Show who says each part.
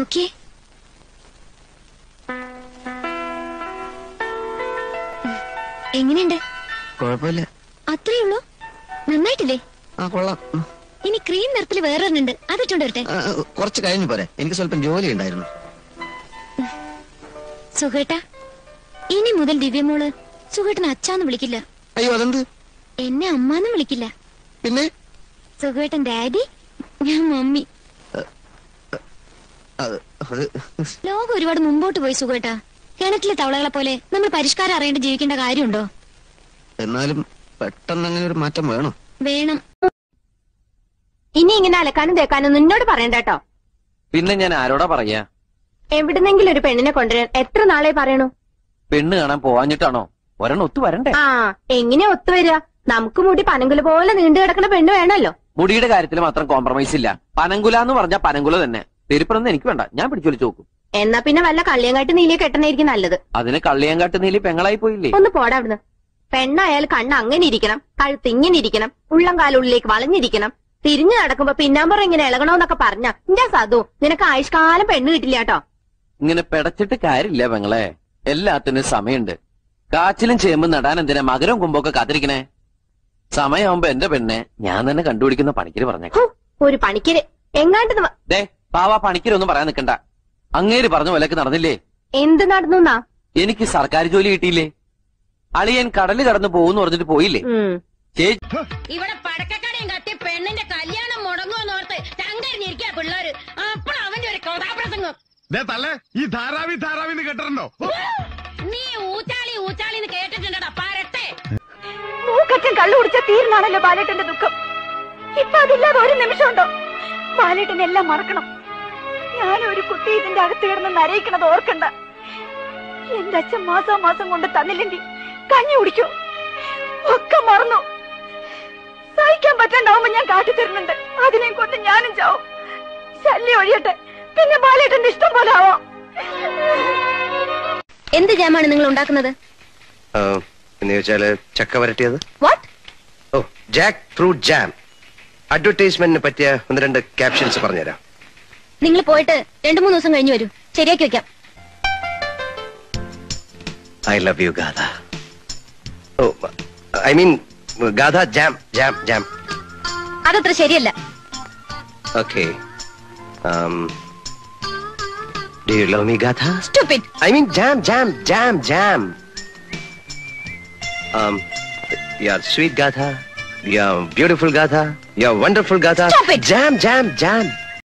Speaker 1: നോക്കിയേ എങ്ങനെയുണ്ട്
Speaker 2: കുഴപ്പമില്ല
Speaker 1: അത്രേ ഉള്ളൂ നന്നായിട്ടില്ലേ
Speaker 2: ആ കൊള്ളാം ഉം.
Speaker 1: ഇനി ക്രീം നിറത്തിൽ വേറെ ഉണ്ട് അതിട്ടോണ്ട് വരട്ടെ
Speaker 2: ആ, കുറച്ച് കഴിഞ്ഞു പോരെ എനിക്ക് സ്വല്പം ജോലി ഉണ്ടായിരുന്നു
Speaker 1: സുഖേട്ട ഇനി മുതൽ ദിവ്യമോള് സുഖേട്ടനെ അച്ഛാന്ന് വിളിക്കില്ല
Speaker 2: അയ്യോ അതെന്ത്
Speaker 1: എന്നെ അമ്മാന്നും വിളിക്കില്ല
Speaker 2: പിന്നെ
Speaker 1: സുഖേട്ടൻ ഡാഡി ഞാൻ മമ്മി
Speaker 2: അത് അത്
Speaker 1: ലോകം ഒരുപാട് മുമ്പോട്ട് പോയി സുഖേട്ട കിണറ്റിലെ തവളകളെ പോലെ നമ്മൾ പരിഷ്കാരം അറിയേണ്ട ജീവിക്കേണ്ട കാര്യമുണ്ടോ
Speaker 2: എന്നാലും പെട്ടെന്ന് അങ്ങനെ ഒരു മാറ്റം വേണം
Speaker 1: വേണം
Speaker 3: ഇനി ഇങ്ങനെ അലക്കാനും തേക്കാനും നിന്നോട് പറയണ്ട കേട്ടോ
Speaker 4: പിന്നെ ഞാൻ ആരോടാ പറയാ
Speaker 3: എവിടുന്നെങ്കിലും ഒരു പെണ്ണിനെ കൊണ്ടുവരാൻ എത്ര നാളെ പറയണു
Speaker 4: പെണ്ണ് കാണാൻ പോവാഞ്ഞിട്ടാണോ ഒരെണ്ണം ഒത്തു വരണ്ടേ
Speaker 3: ആ എങ്ങനെ ഒത്തുവരിക നമുക്ക് മുടി പനങ്കുല പോലെ നീണ്ടു കിടക്കുന്ന പെണ്ണ് വേണമല്ലോ
Speaker 4: മുടിയുടെ കാര്യത്തിൽ മാത്രം കോംപ്രമൈസ് ഇല്ല പനങ്കുല എന്ന് പറഞ്ഞാൽ പനങ്കുല തന്നെ പെരുപ്പറൊന്നും എനിക്ക് വേണ്ട ഞാൻ പിടിച്ചൊലിച്ചു നോക്കും
Speaker 3: എന്നാ പിന്നെ വല്ല കള്ളിയങ്കാട്ട് നീലിയെ കെട്ടണായിരിക്കും നല്ലത്
Speaker 4: അതിന് കള്ളിയങ്കാട്ട് നീലി പെങ്ങളായി പോയില്ലേ
Speaker 3: ഒന്ന് പോടാ അവിടുന്ന് പെണ്ണായാൽ കണ്ണ് അങ്ങനെ ഇരിക്കണം കഴുത്ത് ഇങ്ങനെ ഇരിക്കണം ഉള്ളം കാലുള്ളിലേക്ക് വളഞ്ഞിരിക്കണം തിരിഞ്ഞു നടക്കുമ്പോ പിന്നാമ്പറ ഇങ്ങനെ ഇളകണോന്നൊക്കെ പറഞ്ഞ ഇന്റെ സതു നിനക്ക് ആയുഷ്കാലം പെണ്ണ് കിട്ടില്ല കേട്ടോ
Speaker 4: ഇങ്ങനെ പെടച്ചിട്ട് കാര്യമില്ല പെങ്ങളെ എല്ലാത്തിനും സമയമുണ്ട് കാച്ചിലും ചേമ്പും നടാൻ എന്തിനാ മകരവും കുമ്പൊക്കെ കാത്തിരിക്കണേ സമയമാകുമ്പോ എന്റെ പെണ്ണെ ഞാൻ തന്നെ കണ്ടുപിടിക്കുന്ന പണിക്കര് പറഞ്ഞേക്കാം
Speaker 3: ഹോ, ഒരു പണിക്കര് എങ്ങാണ്ട് ന-
Speaker 4: ദേ പാവ പണിക്കരൊന്നും പറയാൻ നിൽക്കണ്ട അങ്ങേര് പറഞ്ഞ പോലെയൊക്കെ നടന്നില്ലേ
Speaker 3: എന്ത് നടന്നു
Speaker 4: എനിക്ക് സർക്കാർ ജോലി കിട്ടിയില്ലേ അളിയൻ കടല് കടന്നു പോകുന്നു പറഞ്ഞിട്ട് പോയില്ലേ ചേച്ചി
Speaker 5: ഇവിടെ പടക്കക്കടയും കത്തി പെണ്ണിന്റെ കല്യാണം മുടങ്ങുമെന്ന് ഓർത്ത് ചങ്കരിഞ്ഞിരിക്കാ പിള്ളേര് അപ്പോൾ അവന്റെ ഒരു കഥാപ്രസംഗം
Speaker 6: ദേ തള്ളേ ഈ ധാരാവി ധാരാവിന്ന് കേട്ടിട്ടുണ്ടോ
Speaker 5: നീ ഊച്ചാളി ഊച്ചാളിന്ന് കേട്ടിട്ടുണ്ടടാ പരട്ടെ
Speaker 3: മൂക്കറ്റം കള്ളു കുടിച്ച തീർന്നാണല്ലോ ബാലേട്ടന്റെ ദുഃഖം ഇപ്പൊ അതില്ലാതെ ഒരു നിമിഷമുണ്ടോ ബാലേട്ടൻ എല്ലാം മറക്കണം ഞാൻ ഒരു കുട്ടി ഇതിന്റെ അകത്ത് കിടന്ന് നരയിക്കണത് ഓർക്കണ്ട എന്റെ അച്ഛൻ മാസം മാസം കൊണ്ട് തന്നില്ലെങ്കിൽ കഞ്ഞി കുടിക്കൂ ഒക്കെ മറന്നു സഹിക്കാൻ പറ്റണ്ടാവുമ്പോ ഞാൻ കാട്ടിത്തരുന്നുണ്ട് അതിനെ കൊണ്ട് ഞാനും ചാവും ശല്യം ഒഴിയട്ടെ പിന്നെ ബാലേട്ടന്റെ ഇഷ്ടം പോലെ ആവാം
Speaker 1: എന്ത് ജാമാണ് നിങ്ങൾ ഉണ്ടാക്കുന്നത്
Speaker 7: ആ, എന്ന് ചോദിച്ചാല് ചക്ക വരട്ടിയത്
Speaker 1: what
Speaker 7: oh jackfruit jam അഡ്വർടൈസ്മെന്റിന് പറ്റിയ ഒന്ന് രണ്ട് ക്യാപ്ഷൻസ് പറഞ്ഞുതരാം
Speaker 1: നിങ്ങൾ പോയിട്ട് രണ്ടു മൂന്ന് ദിവസം കഴിഞ്ഞ് വരൂ ശരിയാക്കി വെക്കാം
Speaker 7: I love you Gatha oh I mean Gatha jam jam jam
Speaker 1: അതത്ര ശരിയല്ല
Speaker 7: okay do you love me Gatha
Speaker 1: Stupid.
Speaker 7: I mean jam, jam, jam, jam. Um, you're sweet Gatha. You're beautiful Gatha. You're wonderful Gatha.
Speaker 1: Stop it.
Speaker 7: Jam, jam, jam.